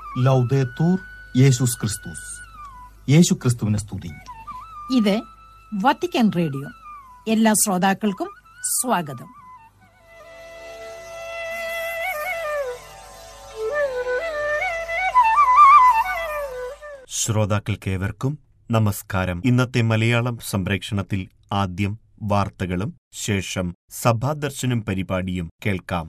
ലൗദേത്തൂർ യേശുസ് ക്രിസ്തുസ് യേശു ക്രിസ്തുവിനെ സ്തുതി ഇത് വത്തിക്കാൻ റേഡിയോ എല്ലാ ശ്രോതാക്കൾക്കും സ്വാഗതം ശ്രോതാക്കൾക്കേവർക്കും നമസ്കാരം ഇന്നത്തെ മലയാളം സംപ്രേക്ഷണത്തിൽ ആദ്യം വാർത്തകളും ശേഷം സഭാദർശനം പരിപാടിയും കേൾക്കാം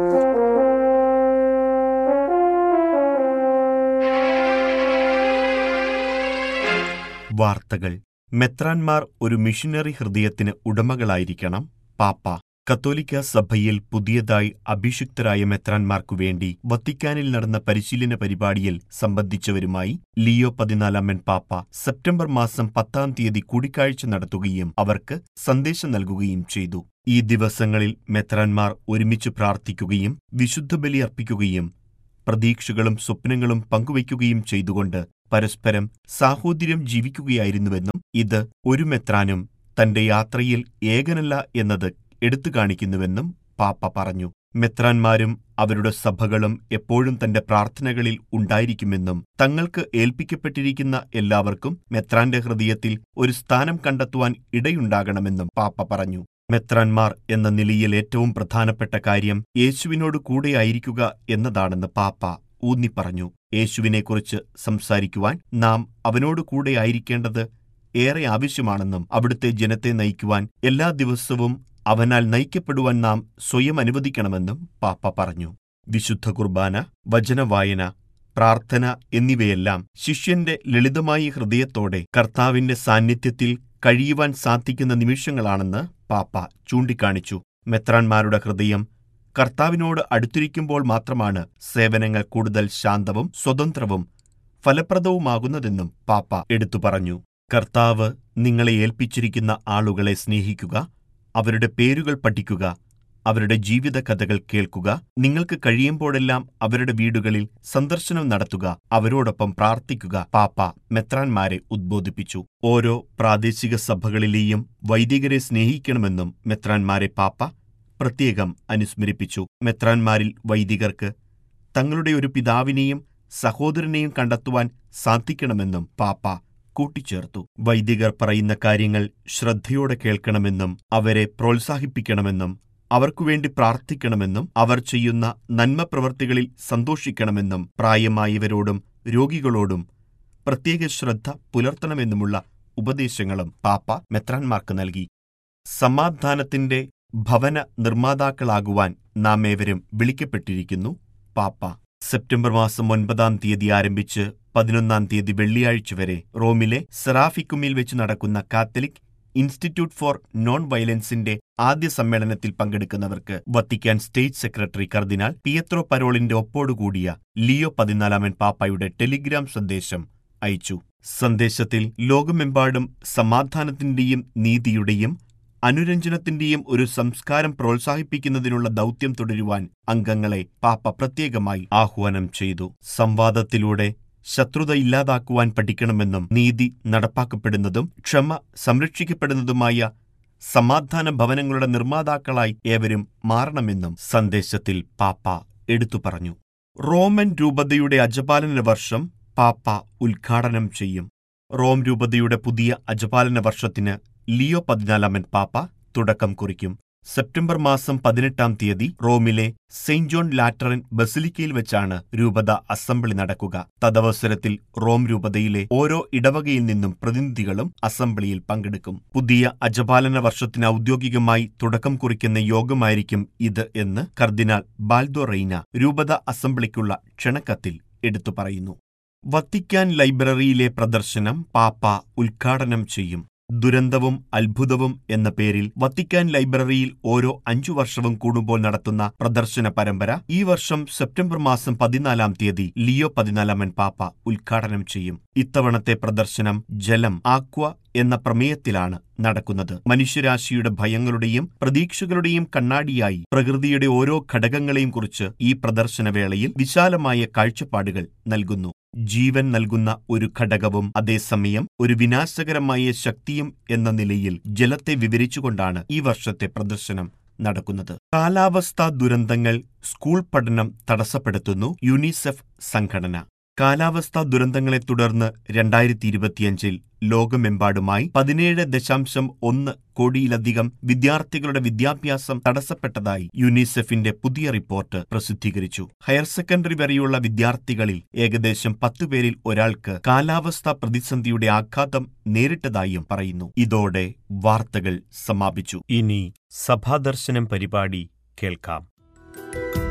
വാർത്തകൾ മെത്രാൻമാർ ഒരു മിഷനറി ഹൃദയത്തിന് ഉടമകളായിരിക്കണം പാപ്പ കത്തോലിക്ക സഭയിൽ പുതിയതായി അഭിഷിക്തരായ മെത്രാൻമാർക്കു വേണ്ടി വത്തിക്കാനിൽ നടന്ന പരിശീലന പരിപാടിയിൽ സംബന്ധിച്ചവരുമായി ലിയോ പതിനാലാമൻ പാപ്പ സെപ്റ്റംബർ മാസം പത്താം തീയതി കൂടിക്കാഴ്ച നടത്തുകയും അവർക്ക് സന്ദേശം നൽകുകയും ചെയ്തു ഈ ദിവസങ്ങളിൽ മെത്രാൻമാർ ഒരുമിച്ച് പ്രാർത്ഥിക്കുകയും വിശുദ്ധ ബലി അർപ്പിക്കുകയും പ്രതീക്ഷകളും സ്വപ്നങ്ങളും പങ്കുവയ്ക്കുകയും ചെയ്തുകൊണ്ട് പരസ്പരം സാഹോദര്യം ജീവിക്കുകയായിരുന്നുവെന്നും ഇത് ഒരു മെത്രാനും തന്റെ യാത്രയിൽ ഏകനല്ല എന്നത് എടുത്തു കാണിക്കുന്നുവെന്നും പാപ്പ പറഞ്ഞു മെത്രാന്മാരും അവരുടെ സഭകളും എപ്പോഴും തന്റെ പ്രാർത്ഥനകളിൽ ഉണ്ടായിരിക്കുമെന്നും തങ്ങൾക്ക് ഏൽപ്പിക്കപ്പെട്ടിരിക്കുന്ന എല്ലാവർക്കും മെത്രാന്റെ ഹൃദയത്തിൽ ഒരു സ്ഥാനം കണ്ടെത്തുവാൻ ഇടയുണ്ടാകണമെന്നും പാപ്പ പറഞ്ഞു മെത്രാന്മാർ എന്ന നിലയിൽ ഏറ്റവും പ്രധാനപ്പെട്ട കാര്യം യേശുവിനോട് കൂടെയായിരിക്കുക എന്നതാണെന്ന് പാപ്പ ഊന്നിപ്പറഞ്ഞു യേശുവിനെക്കുറിച്ച് സംസാരിക്കുവാൻ നാം അവനോട് കൂടെയായിരിക്കേണ്ടത് ഏറെ ആവശ്യമാണെന്നും അവിടുത്തെ ജനത്തെ നയിക്കുവാൻ എല്ലാ ദിവസവും അവനാൽ നയിക്കപ്പെടുവാൻ നാം സ്വയം അനുവദിക്കണമെന്നും പാപ്പ പറഞ്ഞു വിശുദ്ധ കുർബാന വചനവായന പ്രാർത്ഥന എന്നിവയെല്ലാം ശിഷ്യന്റെ ലളിതമായ ഹൃദയത്തോടെ കർത്താവിന്റെ സാന്നിധ്യത്തിൽ കഴിയുവാൻ സാധിക്കുന്ന നിമിഷങ്ങളാണെന്ന് പാപ്പ ചൂണ്ടിക്കാണിച്ചു മെത്രാന്മാരുടെ ഹൃദയം കർത്താവിനോട് അടുത്തിരിക്കുമ്പോൾ മാത്രമാണ് സേവനങ്ങൾ കൂടുതൽ ശാന്തവും സ്വതന്ത്രവും ഫലപ്രദവുമാകുന്നതെന്നും പാപ്പ എടുത്തു പറഞ്ഞു കർത്താവ് നിങ്ങളെ ഏൽപ്പിച്ചിരിക്കുന്ന ആളുകളെ സ്നേഹിക്കുക അവരുടെ പേരുകൾ പഠിക്കുക അവരുടെ ജീവിത കഥകൾ കേൾക്കുക നിങ്ങൾക്ക് കഴിയുമ്പോഴെല്ലാം അവരുടെ വീടുകളിൽ സന്ദർശനം നടത്തുക അവരോടൊപ്പം പ്രാർത്ഥിക്കുക പാപ്പ മെത്രാന്മാരെ ഉദ്ബോധിപ്പിച്ചു ഓരോ പ്രാദേശിക സഭകളിലെയും വൈദികരെ സ്നേഹിക്കണമെന്നും മെത്രാന്മാരെ പാപ്പ പ്രത്യേകം അനുസ്മരിപ്പിച്ചു മെത്രാന്മാരിൽ വൈദികർക്ക് തങ്ങളുടെ ഒരു പിതാവിനെയും സഹോദരനെയും കണ്ടെത്തുവാൻ സാധിക്കണമെന്നും പാപ്പ കൂട്ടിച്ചേർത്തു വൈദികർ പറയുന്ന കാര്യങ്ങൾ ശ്രദ്ധയോടെ കേൾക്കണമെന്നും അവരെ പ്രോത്സാഹിപ്പിക്കണമെന്നും അവർക്കുവേണ്ടി പ്രാർത്ഥിക്കണമെന്നും അവർ ചെയ്യുന്ന നന്മ പ്രവൃത്തികളിൽ സന്തോഷിക്കണമെന്നും പ്രായമായവരോടും രോഗികളോടും പ്രത്യേക ശ്രദ്ധ പുലർത്തണമെന്നുമുള്ള ഉപദേശങ്ങളും പാപ്പ മെത്രാന്മാർക്ക് നൽകി സമാധാനത്തിന്റെ ഭവന നിർമ്മാതാക്കളാകുവാൻ നാം ഏവരും വിളിക്കപ്പെട്ടിരിക്കുന്നു പാപ്പ സെപ്റ്റംബർ മാസം ഒൻപതാം തീയതി ആരംഭിച്ച് പതിനൊന്നാം തീയതി വെള്ളിയാഴ്ച വരെ റോമിലെ സെറാഫിക്കുമിൽ വെച്ച് നടക്കുന്ന കാത്തലിക് ഇൻസ്റ്റിറ്റ്യൂട്ട് ഫോർ നോൺ വയലൻസിന്റെ ആദ്യ സമ്മേളനത്തിൽ പങ്കെടുക്കുന്നവർക്ക് വത്തിക്കാൻ സ്റ്റേറ്റ് സെക്രട്ടറി കർദിനാൾ പിയത്രോ പരോളിന്റെ ഒപ്പോടുകൂടിയ ലിയോ പതിനാലാമൻ പാപ്പായുടെ ടെലിഗ്രാം സന്ദേശം അയച്ചു സന്ദേശത്തിൽ ലോകമെമ്പാടും സമാധാനത്തിന്റെയും നീതിയുടെയും അനുരഞ്ജനത്തിന്റെയും ഒരു സംസ്കാരം പ്രോത്സാഹിപ്പിക്കുന്നതിനുള്ള ദൗത്യം തുടരുവാൻ അംഗങ്ങളെ പാപ്പ പ്രത്യേകമായി ആഹ്വാനം ചെയ്തു സംവാദത്തിലൂടെ ശത്രുത ഇല്ലാതാക്കുവാൻ പഠിക്കണമെന്നും നീതി നടപ്പാക്കപ്പെടുന്നതും ക്ഷമ സംരക്ഷിക്കപ്പെടുന്നതുമായ സമാധാന ഭവനങ്ങളുടെ നിർമ്മാതാക്കളായി ഏവരും മാറണമെന്നും സന്ദേശത്തിൽ പാപ്പ എടുത്തു പറഞ്ഞു റോമൻ രൂപതയുടെ അജപാലന വർഷം പാപ്പ ഉദ്ഘാടനം ചെയ്യും റോം രൂപതയുടെ പുതിയ അജപാലന വർഷത്തിന് ലിയോ പതിനാലാമൻ പാപ്പ തുടക്കം കുറിക്കും സെപ്റ്റംബർ മാസം പതിനെട്ടാം തീയതി റോമിലെ സെയിന്റ് ജോൺ ലാറ്ററൻ ബസിലിക്കയിൽ വെച്ചാണ് രൂപത അസംബ്ലി നടക്കുക തദവസരത്തിൽ റോം രൂപതയിലെ ഓരോ ഇടവകയിൽ നിന്നും പ്രതിനിധികളും അസംബ്ലിയിൽ പങ്കെടുക്കും പുതിയ അജപാലന വർഷത്തിന് ഔദ്യോഗികമായി തുടക്കം കുറിക്കുന്ന യോഗമായിരിക്കും ഇത് എന്ന് കർദിനാൾ ബാൽദോ റെയ്ന രൂപത അസംബ്ലിക്കുള്ള ക്ഷണക്കത്തിൽ എടുത്തു പറയുന്നു വത്തിക്കാൻ ലൈബ്രറിയിലെ പ്രദർശനം പാപ്പ ഉദ്ഘാടനം ചെയ്യും ദുരന്തവും അത്ഭുതവും എന്ന പേരിൽ വത്തിക്കാൻ ലൈബ്രറിയിൽ ഓരോ അഞ്ചു വർഷവും കൂടുമ്പോൾ നടത്തുന്ന പ്രദർശന പരമ്പര ഈ വർഷം സെപ്റ്റംബർ മാസം പതിനാലാം തീയതി ലിയോ പതിനാലാമൻ പാപ്പ ഉദ്ഘാടനം ചെയ്യും ഇത്തവണത്തെ പ്രദർശനം ജലം ആക്വ എന്ന പ്രമേയത്തിലാണ് നടക്കുന്നത് മനുഷ്യരാശിയുടെ ഭയങ്ങളുടെയും പ്രതീക്ഷകളുടെയും കണ്ണാടിയായി പ്രകൃതിയുടെ ഓരോ ഘടകങ്ങളെയും കുറിച്ച് ഈ പ്രദർശനവേളയിൽ വിശാലമായ കാഴ്ചപ്പാടുകൾ നൽകുന്നു ജീവൻ നൽകുന്ന ഒരു ഘടകവും അതേസമയം ഒരു വിനാശകരമായ ശക്തിയും എന്ന നിലയിൽ ജലത്തെ വിവരിച്ചുകൊണ്ടാണ് ഈ വർഷത്തെ പ്രദർശനം നടക്കുന്നത് കാലാവസ്ഥാ ദുരന്തങ്ങൾ സ്കൂൾ പഠനം തടസ്സപ്പെടുത്തുന്നു യുനിസെഫ് സംഘടന കാലാവസ്ഥാ ദുരന്തങ്ങളെ തുടർന്ന് രണ്ടായിരത്തി ഇരുപത്തിയഞ്ചിൽ ലോകമെമ്പാടുമായി പതിനേഴ് ദശാംശം ഒന്ന് കോടിയിലധികം വിദ്യാർത്ഥികളുടെ വിദ്യാഭ്യാസം തടസ്സപ്പെട്ടതായി യുനിസെഫിന്റെ പുതിയ റിപ്പോർട്ട് പ്രസിദ്ധീകരിച്ചു ഹയർ സെക്കൻഡറി വരെയുള്ള വിദ്യാർത്ഥികളിൽ ഏകദേശം പത്തുപേരിൽ ഒരാൾക്ക് കാലാവസ്ഥാ പ്രതിസന്ധിയുടെ ആഘാതം നേരിട്ടതായും പറയുന്നു ഇതോടെ വാർത്തകൾ സമാപിച്ചു ഇനി സഭാദർശനം പരിപാടി കേൾക്കാം